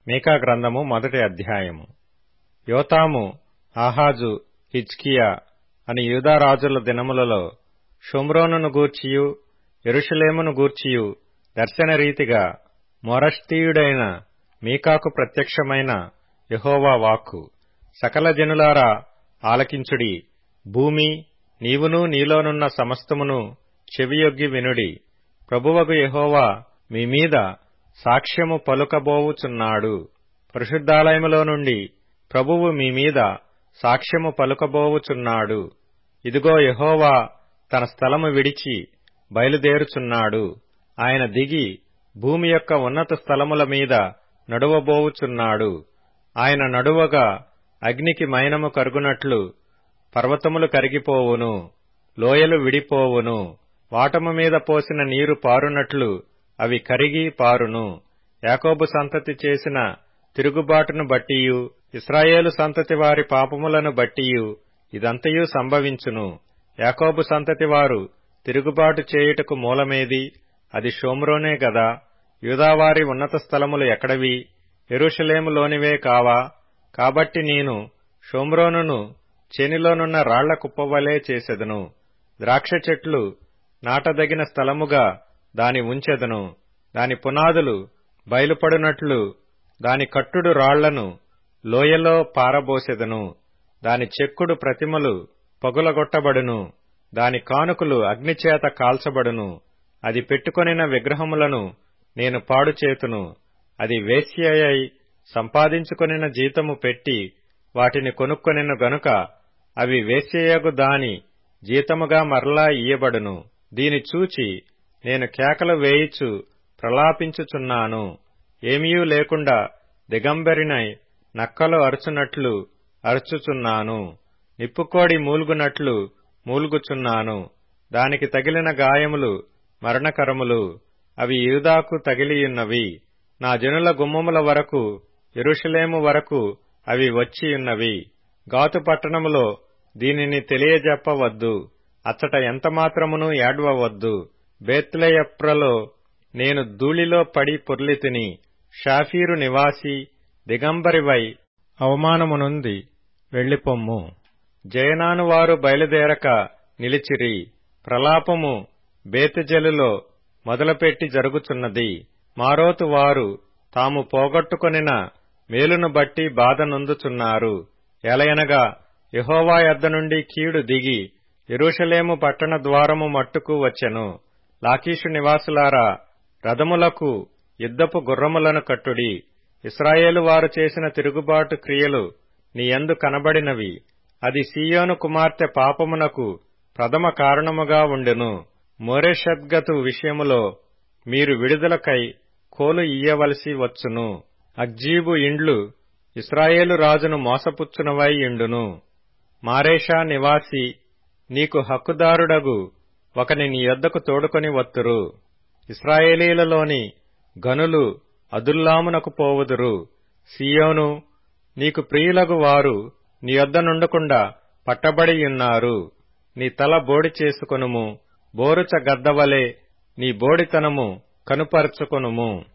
మీకా గ్రంథము మొదటి అధ్యాయము యోతాము ఆహాజు హిజ్కియా అని యూదారాజుల దినములలో షుమ్రోనును గూర్చియు యెరూషలేమును గూర్చియు దర్శన రీతిగా మొరష్తీయుడైన మీకాకు ప్రత్యక్షమైన యెహోవా వాక్కు సకల జనులారా ఆలకించుడి భూమి నీవును నీలోనున్న సమస్తమును చెవియొగ్గి వినుడి ప్రభువగు యెహోవా మీ మీద సాక్ష్యము పలుకబోవుచున్నాడు పరిశుద్ధాలయములో నుండి ప్రభువు మీ మీద సాక్ష్యము పలుకబోవుచున్నాడు ఇదిగో యెహోవా తన స్థలము విడిచి బయలుదేరుచున్నాడు ఆయన దిగి భూమి యొక్క ఉన్నత స్థలముల మీద నడువబోవుచున్నాడు ఆయన నడువగా అగ్నికి మైనము కరుగునట్లు పర్వతములు కరిగిపోవును లోయలు విడిపోవును వాటము మీద పోసిన నీరు పారునట్లు అవి కరిగి పారును యాకోబు సంతతి చేసిన తిరుగుబాటును బట్టియు ఇస్రాయేలు సంతతి వారి పాపములను బట్టియు ఇదంతయు సంభవించును యాకోబు సంతతి వారు తిరుగుబాటు చేయుటకు మూలమేది అది షోమ్రోనే గదా యూదావారి ఉన్నత స్థలములు ఎక్కడవి ఎరుషలేములోనివే కావా కాబట్టి నేను షోమ్రోనును చేనిలోనున్న రాళ్ల కుప్పవలే చేసెదను ద్రాక్ష చెట్లు నాటదగిన స్థలముగా దాని ఉంచెదను దాని పునాదులు బయలుపడునట్లు దాని కట్టుడు రాళ్లను లోయలో పారబోసెదను దాని చెక్కుడు ప్రతిమలు పగులగొట్టబడును దాని కానుకలు అగ్నిచేత కాల్చబడును అది పెట్టుకొనిన విగ్రహములను నేను పాడుచేతును అది వేశ్యయై సంపాదించుకొనిన జీతము పెట్టి వాటిని కొనుక్కొనిన గనుక అవి వేశ్యయగు దాని జీతముగా మరలా ఇయ్యబడును దీని చూచి నేను కేకలు వేయిచు ప్రలాపించుచున్నాను ఏమీయూ లేకుండా దిగంబరినై నక్కలు అరుచునట్లు అరుచుచున్నాను నిప్పుకోడి మూల్గునట్లు మూల్గుచున్నాను దానికి తగిలిన గాయములు మరణకరములు అవి యూదాకు తగిలియున్నవి నా జనుల గుమ్మముల వరకు ఎరుషలేము వరకు అవి వచ్చియున్నవి గాతు పట్టణములో దీనిని తెలియజెప్పవద్దు అచ్చట ఎంతమాత్రమును ఏడ్వవద్దు బేత్లెయప్రలో నేను ధూళిలో పడి పొర్లితిని షాఫీరు నివాసి దిగంబరివై అవమానమునుంది వెళ్లిపొమ్ము జయనాను వారు బయలుదేరక నిలిచిరి ప్రలాపము బేతజలులో మొదలుపెట్టి జరుగుచున్నది మారోతు వారు తాము పోగొట్టుకొనిన మేలును బట్టి బాధ నొందుచున్నారు ఎలయనగా యహోవా యొద్ద నుండి కీడు దిగి ఎరుషలేము పట్టణ ద్వారము మట్టుకు వచ్చెను లాకీషు నివాసులారా రథములకు యుద్ధపు గుర్రములను కట్టుడి ఇస్రాయేలు వారు చేసిన తిరుగుబాటు క్రియలు నీయందు కనబడినవి అది సీయోను కుమార్తె పాపమునకు ప్రథమ కారణముగా ఉండెను మోరెషద్గతు విషయములో మీరు విడుదలకై కోలు ఇయ్యవలసి వచ్చును అగ్జీబు ఇండ్లు ఇస్రాయేలు రాజును మోసపుచ్చునవై ఇండును మారేషా నివాసి నీకు హక్కుదారుడగు ఒకని నీ యొద్దకు తోడుకొని వత్తురు ఇస్రాయేలీలలోని గనులు అదుల్లామునకు పోవుదురు సియోను నీకు ప్రియులగు వారు నీ యొద్ద నుండకుండా పట్టబడియున్నారు నీ తల బోడి చేసుకొనుము బోరుచ గద్దవలే నీ బోడితనము కనుపరుచుకొనుము